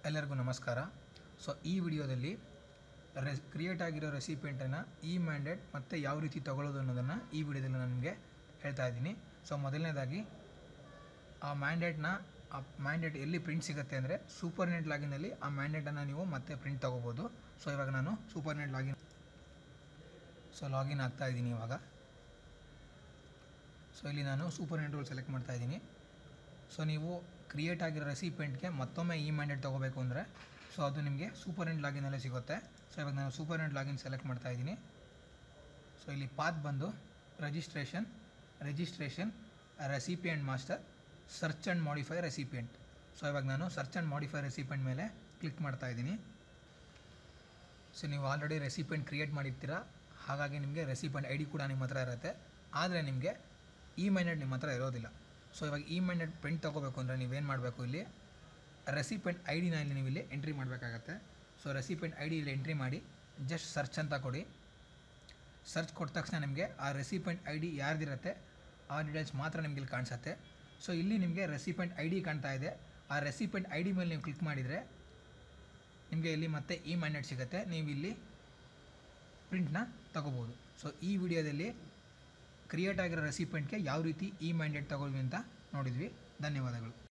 ಎಲ್ಲರಿಗೂ ನಮಸ್ಕಾರ ಸೊ ಈ ವಿಡಿಯೋದಲ್ಲಿ ರೆ ಕ್ರಿಯೇಟ್ ಆಗಿರೋ ರೆಸಿಪೆಂಟನ್ನು ಈ ಮ್ಯಾಂಡೇಟ್ ಮತ್ತು ಯಾವ ರೀತಿ ತಗೊಳ್ಳೋದು ಅನ್ನೋದನ್ನು ಈ ವಿಡಿಯೋದಲ್ಲಿ ನಾನು ನಿಮಗೆ ಹೇಳ್ತಾ ಇದ್ದೀನಿ ಸೊ ಮೊದಲನೇದಾಗಿ ಆ ಮ್ಯಾಂಡೇಟ್ನ ಆ ಮ್ಯಾಂಡೇಟ್ ಎಲ್ಲಿ ಪ್ರಿಂಟ್ ಸಿಗುತ್ತೆ ಅಂದರೆ ಸೂಪರ್ ನೆಟ್ ಲಾಗಿನಲ್ಲಿ ಆ ಮ್ಯಾಂಡೇಟನ್ನು ನೀವು ಮತ್ತೆ ಪ್ರಿಂಟ್ ತೊಗೋಬೋದು ಸೊ ಇವಾಗ ನಾನು super net login so login ಆಗ್ತಾ ಇದ್ದೀನಿ ಇವಾಗ ಸೊ ಇಲ್ಲಿ ನಾನು ಸೂಪರ್ ನೆಟ್ ರೋಲ್ ಸೆಲೆಕ್ಟ್ ಮಾಡ್ತಾ ಇದ್ದೀನಿ ಸೊ ನೀವು ಕ್ರಿಯೇಟ್ ಆಗಿರೋ ರೆಸಿಪೆಂಟ್ಗೆ ಮತ್ತೊಮ್ಮೆ ಈ ಮ್ಯಾಂಡೇಟ್ ತೊಗೋಬೇಕು ಅಂದರೆ ಸೊ ಅದು ನಿಮಗೆ ಸೂಪರ್ ನೆಟ್ ಲಾಗಿನಲ್ಲೇ ಸಿಗುತ್ತೆ ಸೊ ಇವಾಗ ನಾನು ಸೂಪರ್ ನೆಟ್ ಲಾಗಿನ್ ಸೆಲೆಕ್ಟ್ ಮಾಡ್ತಾ ಇದ್ದೀನಿ ಸೊ ಇಲ್ಲಿ ಪಾತ್ ಬಂದು registration registration recipient master search and modify recipient so ಇವಾಗ ನಾನು ಸರ್ಚ್ ಆ್ಯಂಡ್ ಮಾಡಿಫೈ ರೆಸಿಪಿಯೆಂಟ್ ಮೇಲೆ ಕ್ಲಿಕ್ ಮಾಡ್ತಾ ಇದ್ದೀನಿ ಸೊ ನೀವು ಆಲ್ರೆಡಿ ರೆಸಿಪಿಯೆಂಟ್ ಕ್ರಿಯೇಟ್ ಮಾಡಿರ್ತೀರ ಹಾಗಾಗಿ ನಿಮಗೆ ರೆಸಿಪಿಯೆಂಟ್ ಐ ಡಿ ಕೂಡ ನಿಮ್ಮ ಹತ್ರ ಇರುತ್ತೆ ಆದರೆ ನಿಮಗೆ ಈ ಮೈನೆಟ್ ನಿಮ್ಮ ಹತ್ರ ಇರೋದಿಲ್ಲ ಸೊ ಇವಾಗ ಈ ಮೈನೆಟ್ ಪ್ರಿಂಟ್ ತೊಗೋಬೇಕು ಅಂದರೆ ನೀವೇನು ಮಾಡಬೇಕು ಇಲ್ಲಿ ರೆಸಿಪಿಯೆಂಟ್ ಐ ಡಿನ ಇಲ್ಲಿ ನೀವು ಇಲ್ಲಿ ಎಂಟ್ರಿ ಮಾಡಬೇಕಾಗತ್ತೆ ಸೊ ರೆಸಿಪಿಯೆಂಟ್ ಐ ಡಿ ಇಲ್ಲಿ ಎಂಟ್ರಿ ಮಾಡಿ ಜಸ್ಟ್ ಸರ್ಚ್ ಅಂತ ಕೊಡಿ ಸರ್ಚ್ ಕೊಟ್ಟ ತಕ್ಷಣ ನಿಮಗೆ ಆ ರೆಸಿಪಿಯೆಂಟ್ ಐ ಡಿ ಯಾರ್ದಿರುತ್ತೆ ಆ ಡೀಟೇಲ್ಸ್ ಮಾತ್ರ ನಿಮಗೆ ಇಲ್ಲಿ ಕಾಣಿಸುತ್ತೆ ಸೊ ಇಲ್ಲಿ ನಿಮಗೆ ರೆಸಿಪಿಯೆಂಟ್ ಐ ಡಿ ಕಾಣ್ತಾ ಇದೆ ಆ ರೆಸಿಪಿಯೆಂಟ್ ಐ ಡಿ ಮೇಲೆ ನೀವು ಕ್ಲಿಕ್ ಮಾಡಿದರೆ ನಿಮಗೆ ಇಲ್ಲಿ ಮತ್ತೆ ಈ ಮ್ಯಾಂಡೇಟ್ ಸಿಗುತ್ತೆ ನೀವು ಇಲ್ಲಿ ಪ್ರಿಂಟ್ನ ತಗೋಬೋದು ಸೊ ಈ ವಿಡಿಯೋದಲ್ಲಿ ಕ್ರಿಯೇಟ್ ಆಗಿರೋ ರೆಸಿಪೆಂಟ್ಗೆ ಯಾವ ರೀತಿ ಈ ಮ್ಯಾಂಡೇಟ್ ತಗೊಳ್ವಿ ಅಂತ ನೋಡಿದ್ವಿ ಧನ್ಯವಾದಗಳು